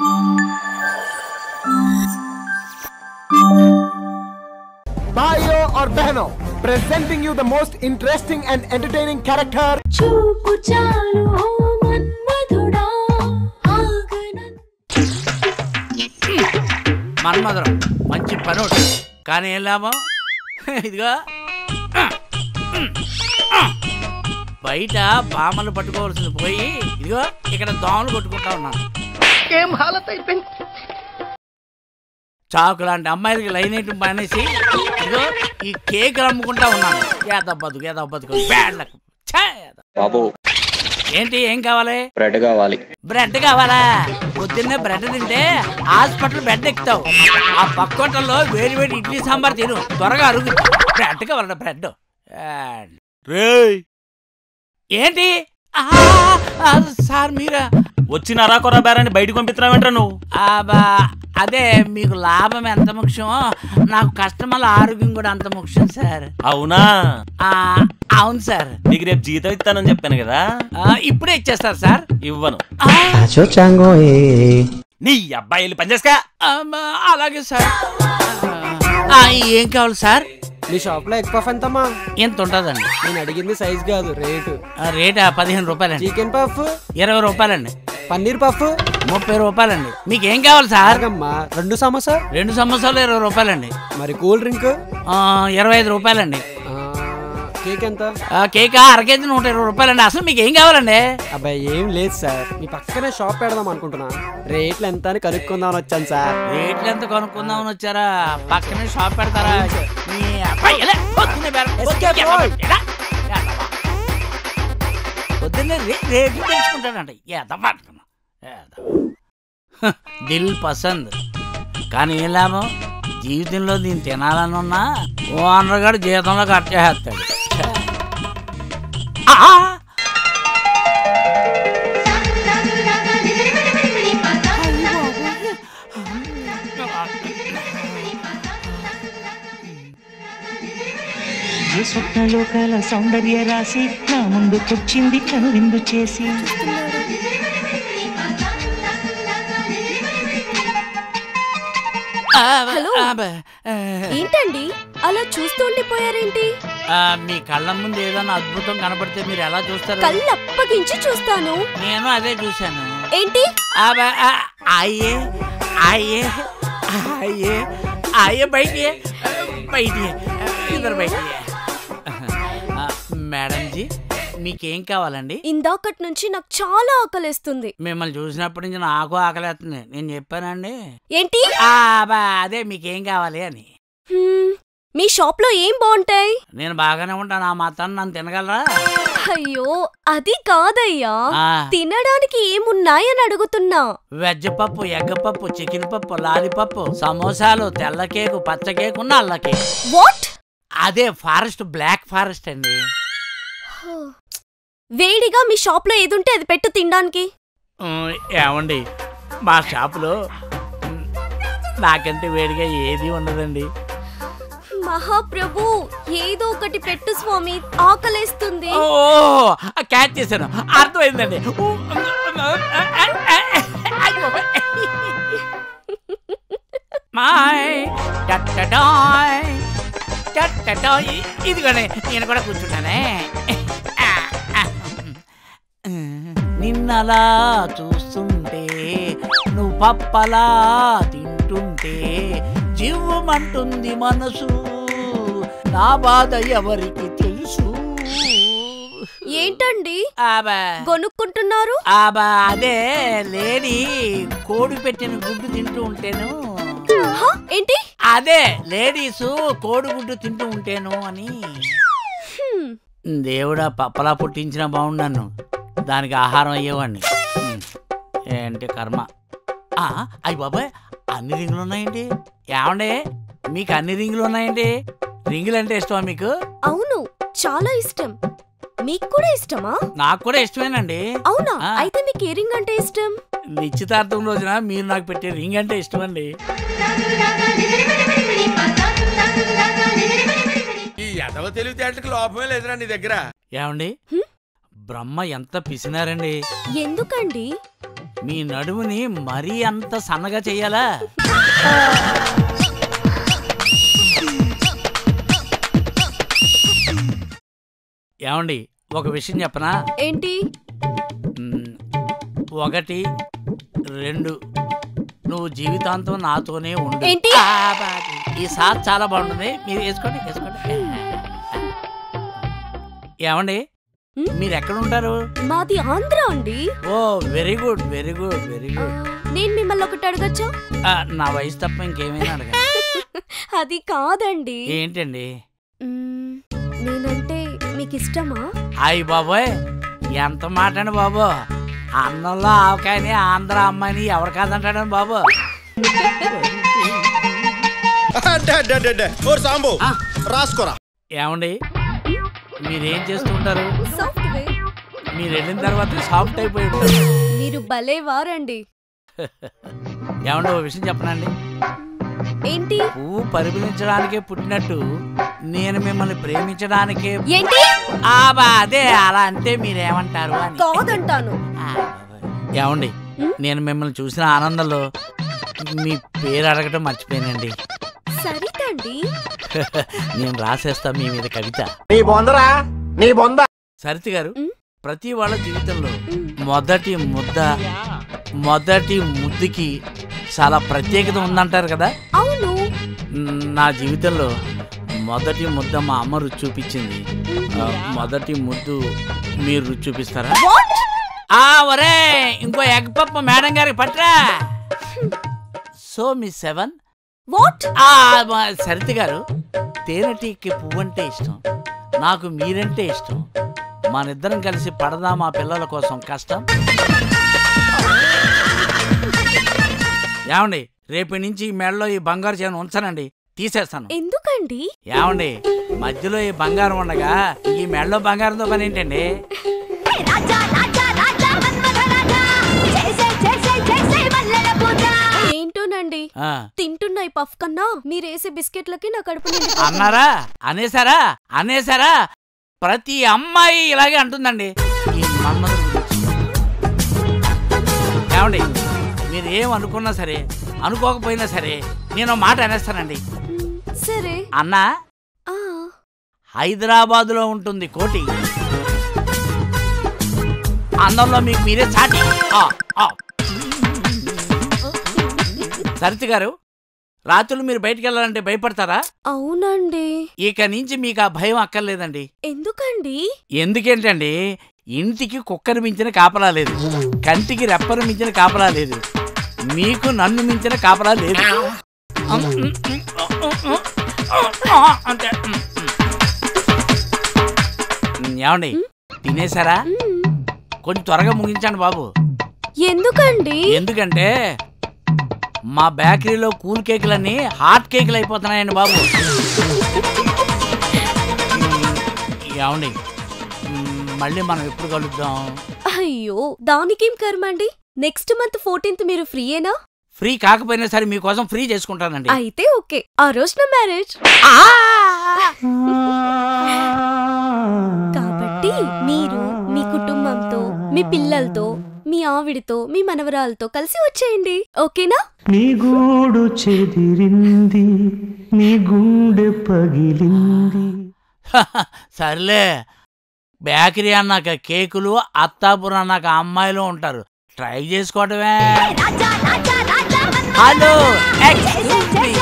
भाइयों और बहनों presenting you the most interesting and entertaining character చూపు చాలు ఓ మన్మధుడా ఆగన మన్మధురం మంచి పని ఒకటి కానీ ఏం లాభం ఇదిగో బయట పామలు పట్టుకోవాల్సింది పోయి ఇదిగో ఇక్కడ దోమలు కొట్టుకుంటా ఉన్నాను ఏం హాలత్ అయిపోయింది చాకు లాంటి అమ్మాయిలకి లైన్ వేయటం మానేసి ఇదిగో ఈ కేకులు అమ్ముకుంటా ఉన్నాను ఏదో బతుకు ఏదో బతుకు బ్యాడ్ లక్ ఛే, ఏదో. బాబు ఏంటి ఏం కావాలి బ్రెడ్ కావాలి బ్రెడ్ కావాలా పొద్దున్నే బ్రెడ్ తింటే హాస్పిటల్ బెడ్ ఎక్కుతావు ఆ పక్కోటల్లో వేడి వేడి ఇడ్లీ సాంబార్ తిను త్వరగా అరుగు బ్రెడ్ కావాలట బ్రెడ్ రేయ్ ఏంటి ఆ, ఆ, సార్ మీరా వచ్చి నరాకొరా బేరాన్ని బయటకు పంపిస్తున్నావేంట్రా నువ్వు ఆ, బా- అదే మీకు లాభం ఎంత ముఖ్యమో నాకు కస్టమర్ల ఆరోగ్యం కూడా అంత ముఖ్యం సార్ అవునా ఆ, అవును సార్ నీకు రేపు జీతం ఇస్తానని చెప్పాను కదా ఆ, ఇప్పుడే ఇచ్చేస్తారు సార్ ఇవ్వను ఆ, నీ అబ్బాయి వెళ్ళి పనిచేస్తా ఆ, మా- అలాగే సార్ ఆ, ఏం కావాలి సార్ మీ షాప్ లో ఎగ్ పఫ్ ఎంతమ్మా ఎంత ఉంటుందండి నేను అడిగింది సైజ్ కాదు రేటు ఆ, రేటా పదిహేను రూపాయలండి చికెన్ పఫ్ ఇరవై రూపాయలండి పన్నీర్ పఫ్ ముప్పై రూపాయలండి మీకు ఏం కావాలి సార్ ఆగమ్మా రెండు సమోసా రెండు సమోసాలు ఇరవై రూపాయలండి మరి కూల్ డ్రింక్ ఆ, ఇరవై ఐదు రూపాయలండి ఆ, కేక్ ఎంత ఆ, కేక్ అర కేజీ నూట ఇరవై రూపాయలండి అసలు మీకు ఏం కావాలండి అబ్బాయి ఏం లేదు సార్ మీ పక్కనే షాప్ పెడదాం అనుకుంటున్నా రేట్లు ఎంత అని కనుక్కుందామని వచ్చాను సార్ రేట్లు ఎంత కొనుక్కుందామని వచ్చారా పక్కనే షాప్ పెడతారా మీ అబ్బాయి ఎలా? పొద్దున్నే బేరం- Escape ఎలా? road. ఎలా? ఎలా? పొద్దున్నే రే- రేట్లు తెలుసుకుంటాడంట ఏదమ్మా అనుకున్నా ఏదమ్మా. హ, దిల్ పసంద్ కానీ ఏం లాభం జీవితంలో దీన్ని తినాలని ఉన్నా ఓనర్ గారు జీతంలో కట్ చేస్తాడు ఏ స్వప్నలోకాల సౌందర్య రాసి నా ముందుకొచ్చింది కనువిందు చేసి హలో. ఏంటండి అలా చూస్తూ ఉండిపోయారేంటి మీ కళ్ళ ముందు ఏదైనా అద్భుతం కనపడితే మీరు ఎలా చూస్తారు కళ్ళు అప్పగించి చూస్తాను నేను అదే చూశాను ఏంటి అబ్బా, ఆ, అయ్యే అయ్యే అయ్యే అయ్యే బయటియే బయటియే ఇద్దరు బయటియే ఆ, మేడం జీ మీకేం కావాలండి ఇందాకటి నుంచి నాకు చాలా ఆకలేస్తుంది మిమ్మల్ని చూసినప్పటి నుంచి నాకు ఆకలేస్తుంది నేను చెప్పానండి ఏంటి ఆ, అబ్బా, అదే మీకేం కావాలి అని హ్మ్, మీ షాప్ లో ఏం బాగుంటాయి నేను బాగానే ఉంటాను ఆ మాత్రం నన్ను తినగలరా అయ్యో అది కాదయ్యా ఆ, తినడానికి ఏమున్నాయని అడుగుతున్నా వెజ్ పప్పు ఎగ్ పప్పు చికెన్ పప్పు లాలిపప్పు సమోసాలు తెల్ల కేకు పచ్చ కేకు నల్ల కేకు వాట్ అదే ఫారెస్ట్ బ్లాక్ ఫారెస్ట్ అండి వేడిగా మీ షాప్ లో ఏదుంటే అది పెట్టు తినడానికి ఉమ్, ఏమండి మా షాపులో ఉమ్, నాకంటే వేడిగా ఏది ఉండదండి మహాప్రభు ఏదో ఒకటి పెట్టు స్వామి ఆకలేస్తుంది ఓ క్యాచ్ చేశాను అర్థమైందండి ఊ, అయ్యో. మాయ్ టట్టడాయ్, టట్టడాయ్. ఇదిగోండి నేను కూడా కూర్చున్నానే నిన్నలా చూస్తుంటే నువ్వు పప్పలా తింటుంటే జివ్వమంటుంది మనసు నా బాధ ఎవరికి తెలుసు ఏంటండి ఆబా కొనుక్కుంటున్నారు ఆబా అదే లేడీ కోడి పెట్టిన గుడ్డు తింటూ ఉంటేను హ? ఏంటి అదే లేడీస్ కోడిగుడ్డు తింటూ ఉంటేను అని హ్మ్. దేవుడా పప్పలా పుట్టించిన బాగున్నాను దానికి ఆహారం అయ్యేవాడిని హ్మ్. ఏంటి కర్మ ఆ, అయ్యి బాబాయ్ అన్ని రింగులు ఉన్నాయండి ఏమండే మీకు అన్ని రింగులు ఉన్నాయండి రింగులు అంటే ఇష్టమా మీకు అవును చాలా ఇష్టం మీకు కూడా ఇష్టమా నాకు కూడా ఇష్టమేనండి అవునా ఆ. అయితే మీకు ఏ రింగ్ అంటే ఇష్టం నిశ్చితార్థం రోజున మీరు నాకు పెట్టే రింగ్ అంటే ఇష్టమండి ఈ ఎదవ తెలివితేటకి లోపమే లేదురా నీ దగ్గర ఏమండి హ్మ్? బ్రహ్మ ఎంత పిసినారండి ఎందుకండి మీ నడుముని మరీ అంత సన్నగా చెయ్యాలా ఏమండి ఒక విషయం చెప్పనా ఏంటి మ్, ఒకటి రెండు నువ్వు జీవితాంతం నాతోనే ఉండు ఏంటి? ఆ, బాది. ఈ సార్ చాలా బాగుంటుంది మీరు వేసుకోండి వేసుకోండి ఏమండి మ్? మీరు ఎక్కడ ఉంటారు మాది ఆంధ్ర అండి oh very good very good very ఆ, గుడ్ నేను మిమ్మల్ని ఒకటి అడగచ్చా నా వయసు తప్ప ఇంకేమైనా అడగ అది కాదండి ఏంటండి మ్మ్, నేనంటే మీకు ఇష్టమా అయ్యి బాబోయ్ ఎంత మాట అండి బాబు అన్నంలో ఆవకాయని ఆంధ్ర అమ్మాయిని ఎవరు కాదంటాడని బాబు సాంబు ఆ. రాసుకోరా ఏమండి మీరేం చేస్తుంటారు సాఫ్ట్వేర్ మీరు వెళ్ళిన తర్వాత సాఫ్ట్ అయిపోయి ఉంటారు మీరు భలే వారండి ఏమండి ఓ విషయం చెప్పనండి ఏంటి పువ్వు పరిగణించడానికే పుట్టినట్టు నేను మిమ్మల్ని ప్రేమించడానికే ఏంటి ఆ బా అదే అలా అంటే మీరేమంటారు అని కాదంటాను ఆ, బాబాయ్. ఏమండి నేను మిమ్మల్ని చూసిన ఆనందంలో మీ పేరు అడగటం మర్చిపోయానండి సరితండి నేను రాసేస్తా మీ మీద కవిత నీ బొందరా నీ బొంద సరిత గారు మ్? ప్రతి వాళ్ళ జీవితంలో మ్. మొదటి ముద్ద మొదటి ముద్దుకి చాలా ప్రత్యేకత ఉందంటారు కదా అవును మ్, నా జీవితంలో మొదటి ముద్ద మా అమ్మ రుచి చూపించింది ఆ, మొదటి ముద్దు మీరు రుచి చూపిస్తారా వాట్ ఆ ఒరే ఇంకో ఎగ్ పప్పు మేడం గారికి పట్రా సో మీ సెవెన్ వాట్ ఆ మా సరిత గారు తేనెటీకి పువ్వంటే ఇష్టం నాకు మీరంటే ఇష్టం మనిద్దరం కలిసి పడదాం మా పిల్లల కోసం కష్టం ఏమండి రేపటి నుంచి ఈ మెడలో ఈ బంగారు చేయను ఉంచనండి తీసేస్తాను ఎందుకండి ఏమండి మధ్యలో ఈ బంగారం ఉండగా ఈ మెడలో బంగారంతో పని ఏంటండి ఏంటోనండి ఆ, తింటున్న ఈ పఫ్ కన్నా మీరేసే బిస్కెట్లకి నా కడుపు నిండి అన్నారా అనేసారా అనేసారా ప్రతి అమ్మాయి ఇలాగే అంటుందండి ఈ మన్మధుడి గురించి. ఏమండి మీరు ఏం అనుకున్నా సరే అనుకోకపోయినా సరే నేను మాట అనేస్తానండి సరే అన్నా ఆ హైదరాబాదులో ఉంటుంది కోటి అందంలో మీకు మీరే చాటి ఆ, ఆ. సరిత గారు రాత్రులు మీరు బయటికి వెళ్ళాలంటే భయపడతారా అవునండి ఇక నుంచి మీకు ఆ భయం అక్కర్లేదండి ఎందుకండి ఎందుకేంటండి ఇంటికి కుక్కను మించిన కాపలా లేదు కంటికి రెప్పను మించిన కాపలా లేదు మీకు నన్ను మించిన కాపలా లేదు అంతే ఏమండి తినేసారా మ్మ్. కొంచెం త్వరగా ముగించండి బాబు ఎందుకండి ఎందుకంటే మా బేకరీలో కూల్ కేకులన్నీ హాట్ కేకులు అయిపోతున్నాయండి బాబు ఏమండి మ్మ్, మళ్ళీ మనం ఎప్పుడు కలుద్దాం అయ్యో దానికేం కర్మ అండి నెక్స్ట్ మంత్ ఫోర్టీన్త్ మీరు ఫ్రీయేనా ఫ్రీ కాకపోయినా సరే మీకోసం ఫ్రీ చేసుకుంటానండి అయితే ఓకే ఆ రోజు నా మ్యారేజ్ కాబట్టి మీరు మీ కుటుంబంతో మీ పిల్లలతో మీ ఆవిడతో మీ మనవరాలతో కలిసి వచ్చేయండి ఓకేనా నీ గూడు చెదిరింది నీ గుండె పగిలింది సర్లే బేకరీ అన్నాక కేకులు అత్తాపురం అన్నాక అమ్మాయిలు ఉంటారు ట్రై చేసుకోవటమే హలో ఎక్స్క్యూజ్ మీ